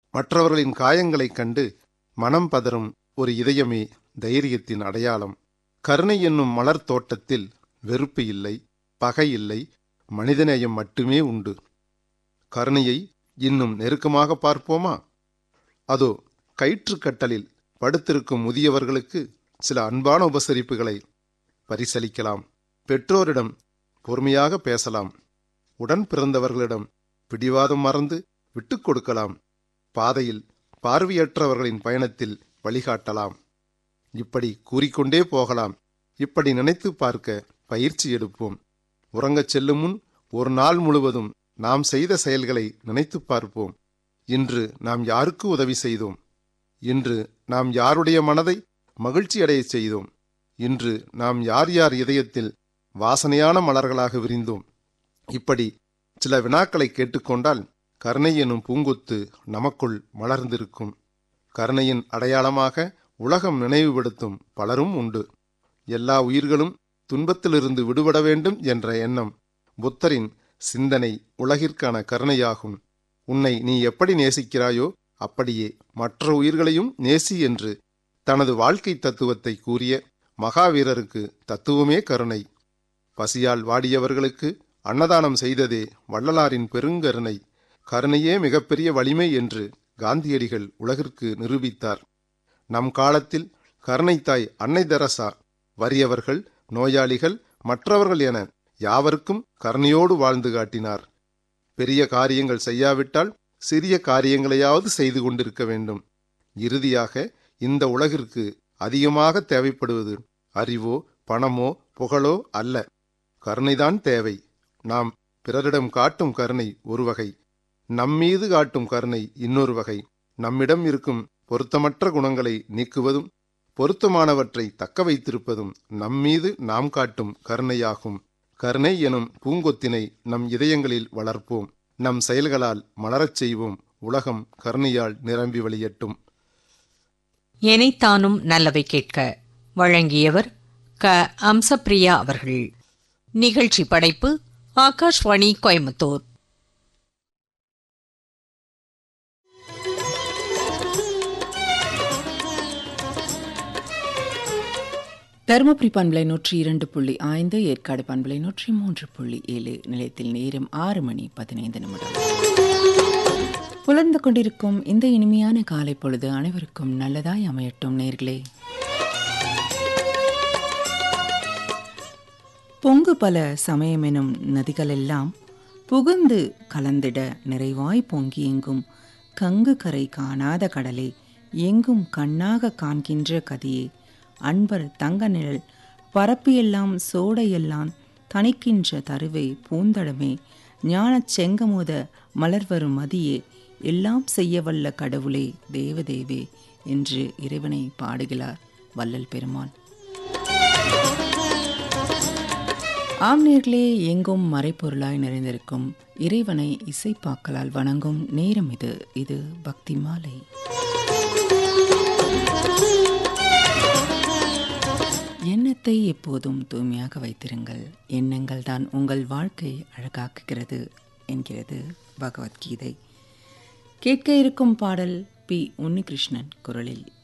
மற்றவர்களின் காயங்களைக் கண்டு மனம் பதறும் ஒரு இதயமே தைரியத்தின் அடையாளம் கருணை என்னும் மலர் தோட்டத்தில் வெறுப்பு இல்லை பகை இல்லை மனிதநேயம் மட்டுமே உண்டு கருணையை இன்னும் நெருக்கமாக பார்ப்போமா அதோ கயிற்றுக்கட்டலில் படுத்திருக்கும் முதியவர்களுக்கு சில அன்பான உபசரிப்புகளை பரிசளிக்கலாம் பெற்றோரிடம் பொறுமையாக பேசலாம் உடன் பிறந்தவர்களிடம் பிடிவாதம் மறந்து விட்டுக் கொடுக்கலாம் பாதையில் பார்வையற்றவர்களின் பயணத்தில் வழிகாட்டலாம் இப்படி கூறிக்கொண்டே போகலாம் இப்படி நினைத்து பார்க்க பயிற்சி எடுப்போம் உறங்கச் செல்லும் முன் ஒரு நாள் முழுவதும் நாம் செய்த செயல்களை நினைத்துப் பார்ப்போம் இன்று நாம் யாருக்கு உதவி செய்தோம் இன்று நாம் யாருடைய மனதை மகிழ்ச்சியடையச் செய்தோம் இன்று நாம் யார் யார் இதயத்தில் வாசனையான மலர்களாக விரிந்தோம் இப்படி சில வினாக்களை கேட்டுக்கொண்டால் கருணை எனும் பூங்கொத்து நமக்குள் மலர்ந்திருக்கும் கருணையின் அடையாளமாக உலகம் நினைவுபடுத்தும் பலரும் உண்டு எல்லா உயிர்களும் துன்பத்திலிருந்து விடுபட வேண்டும் என்ற எண்ணம் புத்தரின் சிந்தனை உலகிற்கான கருணையாகும் உன்னை நீ எப்படி நேசிக்கிறாயோ அப்படியே மற்ற உயிர்களையும் நேசி என்று தனது வாழ்க்கை தத்துவத்தை கூறிய மகாவீரருக்கு தத்துவமே கருணை பசியால் வாடியவர்களுக்கு அன்னதானம் செய்ததே வள்ளலாரின் பெருங்கருணை கருணையே மிகப்பெரிய வலிமை என்று காந்தியடிகள் உலகிற்கு நிரூபித்தார் நம் காலத்தில் கருணைத்தாய் அன்னை தெரசா வறியவர்கள் நோயாளிகள் மற்றவர்கள் என யாவருக்கும் கருணையோடு வாழ்ந்து காட்டினார் பெரிய காரியங்கள் செய்யாவிட்டால் சிறிய காரியங்களையாவது செய்து கொண்டிருக்க வேண்டும் இறுதியாக இந்த உலகிற்கு அதிகமாக தேவைப்படுவது அறிவோ பணமோ புகழோ அல்ல கருணைதான் தேவை நாம் பிறரிடம் காட்டும் கருணை ஒரு வகை நம்மீது காட்டும் கருணை இன்னொரு வகை நம்மிடம் இருக்கும் பொருத்தமற்ற குணங்களை நீக்குவதும் பொருத்தமானவற்றை தக்க வைத்திருப்பதும் நம்மீது நாம் காட்டும் கருணையாகும் கருணை எனும் பூங்கொத்தினை நம் இதயங்களில் வளர்ப்போம் நம் செயல்களால் மலரச் செய்வோம் உலகம் கருணையால் நிரம்பி வழியட்டும் எனைத்தானும் நல்லவை கேட்க வழங்கியவர் க அம்சப்பிரியா அவர்கள் நிகழ்ச்சி படைப்பு ஆகாஷ்வாணி கோயம்புத்தூர் தருமபுரி பண்பலை நூற்றி இரண்டு புள்ளி ஐந்து ஏற்காடு பண்பலை நூற்றி மூன்று புள்ளி ஏழு நிலையத்தில் நேரம் ஆறு மணி பதினைந்து நிமிடம் புலர்ந்து கொண்டிருக்கும் இந்த இனிமையான காலை பொழுது அனைவருக்கும் நல்லதாய் அமையட்டும் நேர்களே பொங்கு பல சமயமெனும் நதிகளெல்லாம் புகுந்து கலந்திட நிறைவாய் பொங்கி எங்கும் கங்கு கரை காணாத கடலே எங்கும் கண்ணாக காண்கின்ற கதியே அன்பர் தங்க நிழல் பரப்பியெல்லாம் சோடையெல்லாம் தணிக்கின்ற தருவே பூந்தடமே ஞானச் செங்கமுத மலர்வரும் மதியே எல்லாம் செய்ய வல்ல கடவுளே தேவதேவே என்று இறைவனை பாடுகிறார் வள்ளல் பெருமான் ஆம் நேர்களே எங்கும் மறைப்பொருளாய் நிறைந்திருக்கும் இறைவனை இசைப்பாக்களால் வணங்கும் நேரம் இது இது பக்தி மாலை எண்ணத்தை எப்போதும் தூய்மையாக வைத்திருங்கள் எண்ணங்கள் தான் உங்கள் வாழ்க்கை அழகாக்குகிறது என்கிறது பகவத்கீதை கேட்க இருக்கும் பாடல் பி உன்னிகிருஷ்ணன் குரலில்